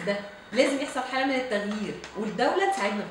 ده لازم يحصل حاله من التغيير والدوله تساعدنا في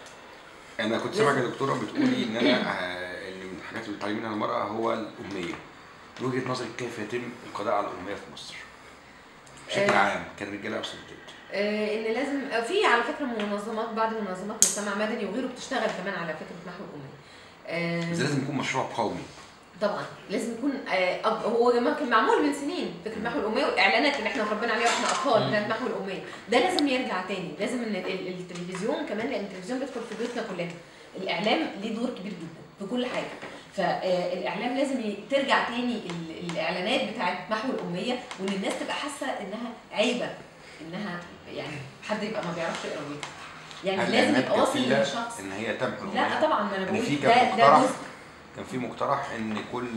ده انا كنت سامعك يا دكتوره بتقولي ان انا آه، ان من الحاجات اللي بتعلم منها المراه هو الاميه من وجهه نظرك كيف يتم القضاء على الاميه في مصر بشكل آه. عام كان رجاله او ستات آه، ان لازم آه، في على فكره منظمات بعض منظمات مجتمع مدني وغيره بتشتغل كمان على فكره محو الاميه آه، بس لازم يكون مشروع قومي طبعا لازم يكون آه، أب- هو ما كان معمول من سنين فكره محو الاميه والاعلانات اللي احنا اتربينا عليها واحنا اطفال بتاعت محو الاميه ده لازم يرجع تاني لازم ان ال- ال- التلفزيون كمان لان التلفزيون بيدخل في بيوتنا كلنا الاعلام ليه دور كبير جدا في كل حاجه فالاعلام لازم ي- ترجع تاني ال- الاعلانات بتاعت محو الاميه وان الناس تبقى حاسه انها عيبه انها يعني حد يبقى ما بيعرفش يقرا ويكتب. يعني هل لازم الإعلانات يبقى واصل كفيلة للشخص ان هي تمحو لا الاميه طبعا ما انا ان بقول في ده كان ده مقترح جزء كان في مقترح ان كل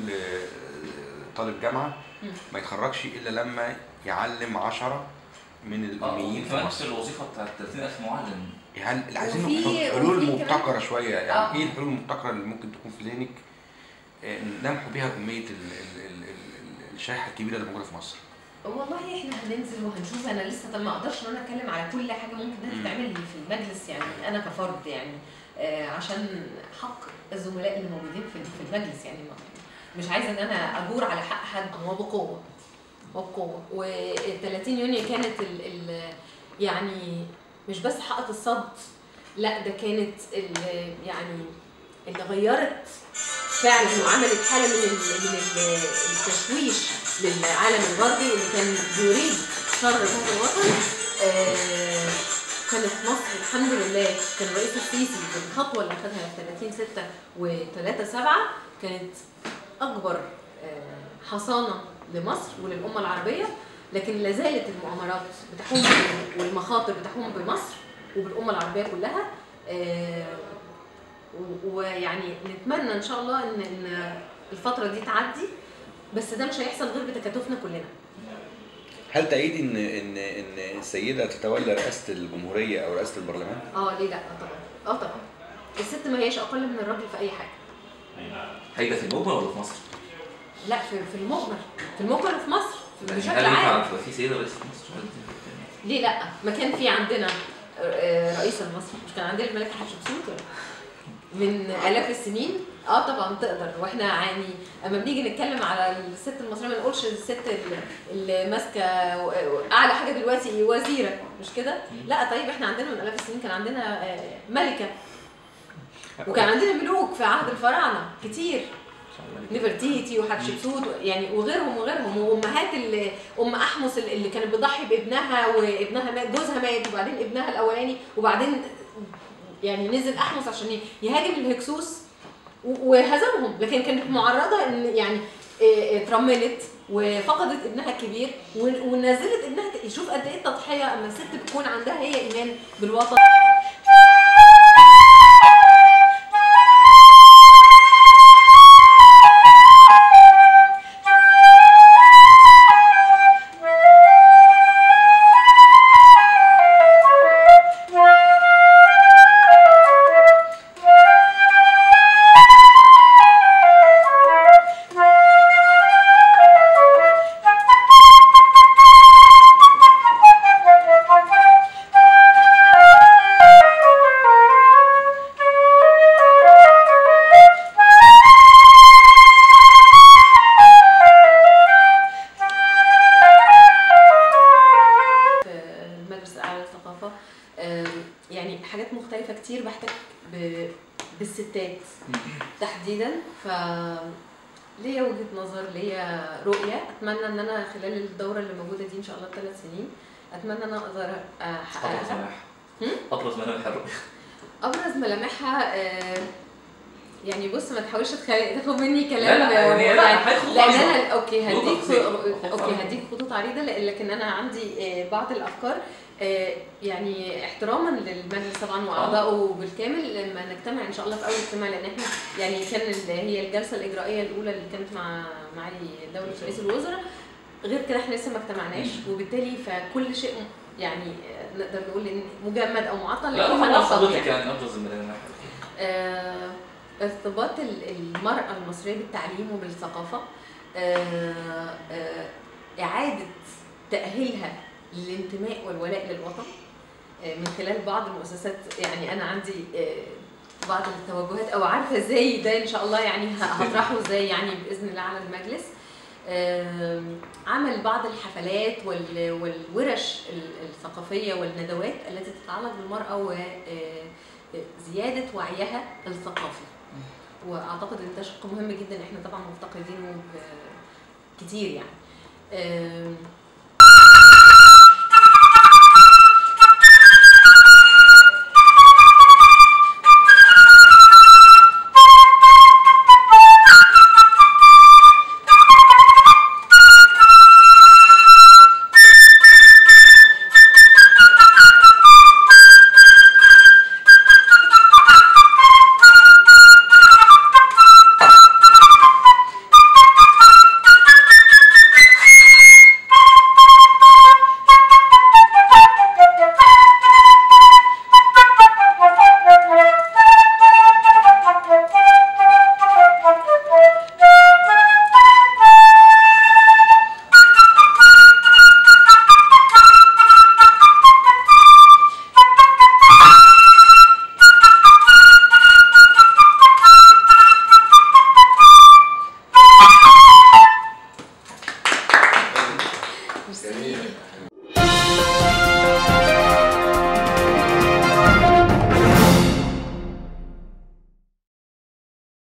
آه، طالب جامعه مم. ما يتخرجش الا لما يعلم عشرة من الاميين في كمان نفس مصر الوظيفه بتاعت 30000 معلم هل اللي عايزين وفي- نحط حلول وفي كمان- مبتكره شويه يعني آه. ايه الحلول المبتكره اللي ممكن تكون في ذهنك آه، نمحو بيها اميه ال- ال- ال- ال- الشريحه الكبيره اللي موجوده في مصر والله احنا هننزل وهنشوف انا لسه طب ما اقدرش ان انا اتكلم على كل حاجه ممكن انها مم. تتعمل لي في المجلس يعني انا كفرد يعني آه عشان حق الزملاء اللي موجودين في في المجلس يعني ما- مش عايزه ان انا اجور على حق حد وبقوه وبقوه و30 يونيو كانت ال ال يعني مش بس حقة الصد لا ده كانت ال- يعني اللي غيرت فعلا وعملت حاله من ال من ال التشويش للعالم الغربي اللي كان بيريد شر هذا الوطن آه، كانت مصر الحمد لله كان الرئيس السيسي بالخطوه اللي اخذها في 30 6 و3 7 كانت اكبر آه، حصانه لمصر وللامه العربيه لكن لا زالت المؤامرات بتحوم ب- والمخاطر بتحوم بمصر وبالامه العربيه كلها آه، و- ويعني نتمنى ان شاء الله ان ان الفتره دي تعدي بس ده مش هيحصل غير بتكاتفنا كلنا هل تأيدي ان ان ان السيده تتولى رئاسه الجمهوريه او رئاسه البرلمان؟ اه ليه لا آه طبعا اه طبعا الست ما هيش اقل من الراجل في اي حاجه هيدا في المجمل ولا في مصر؟ لا في في المجمل في المجمل وفي مصر يعني بشكل هل ينفع عام تبقى في سيده رئيسة مصر ولا دي- ليه لا ما كان في عندنا آه، رئيس مصر مش كان عندنا الملكه حتشبسوت ولا من الاف السنين اه طبعا تقدر واحنا يعني اما بنيجي نتكلم على الست المصريه ما نقولش الست اللي- اللي ماسكه اعلى حاجه دلوقتي وزيره مش كده لا طيب احنا عندنا من الاف السنين كان عندنا آه، ملكه وكان عندنا ملوك في عهد الفراعنه كتير نفرتيتي وحتشبسوت يعني وغيرهم وغيرهم وامهات اللي ام احمس اللي اللي كانت بتضحي بابنها وابنها مات جوزها مات وبعدين ابنها الاولاني وبعدين يعني نزل احمس عشان يهاجم الهكسوس و- وهزمهم لكن كانت معرضه ان يعني إيه، اترملت وفقدت ابنها الكبير ون- ونزلت ابنها ت- شوف قد ايه التضحيه اما الست بتكون عندها هي ايمان بالوطن في المجلس الاعلى للثقافه آم، يعني حاجات مختلفه كتير بحتك ب- بالستات تحديدا ف ليا وجهه نظر ليا رؤيه اتمنى ان انا خلال الدوره اللي موجوده دي ان شاء الله ثلاث سنين اتمنى ان انا اقدر ابرز احققها ملامح هم؟ ابرز ملامح الرؤيه ابرز ملامحها آه، يعني بص ما تحاولش تخ- تاخد مني كلام لا، لا، يعني لا، أنا هاخد لان خطوة. انا اوكي هديك نقطة تفصيل. خ- اوكي هديك خطوط عريضه ل- لكن انا عندي آه، بعض الافكار آه، يعني احتراما للمجلس طبعا واعضائه بالكامل لما نجتمع ان شاء الله في اول اجتماع لان احنا يعني كان ال- هي الجلسه الاجرائيه الاولى اللي كانت مع معالي دوله رئيس الوزراء غير كده احنا لسه ما اجتمعناش وبالتالي فكل شيء م- يعني آه، نقدر نقول ان مجمد او معطل لا لكن لا هنلتقي حضرتك يعني ابرز الملامح آه، ارتباط ال- المرأة المصرية بالتعليم وبالثقافة آه، آه، إعادة تأهيلها للانتماء والولاء للوطن آه، من خلال بعض المؤسسات يعني انا عندي آه، بعض التوجهات او عارفه ازاي ده ان شاء الله يعني ه- هطرحه ازاي يعني باذن الله على المجلس آم، عمل بعض الحفلات وال- والورش ال- الثقافيه والندوات التي تتعلق بالمراه وزياده وعيها الثقافي واعتقد ان ده شق مهم جدا احنا طبعا مفتقدينه ب- كتير يعني آم، ميرسي.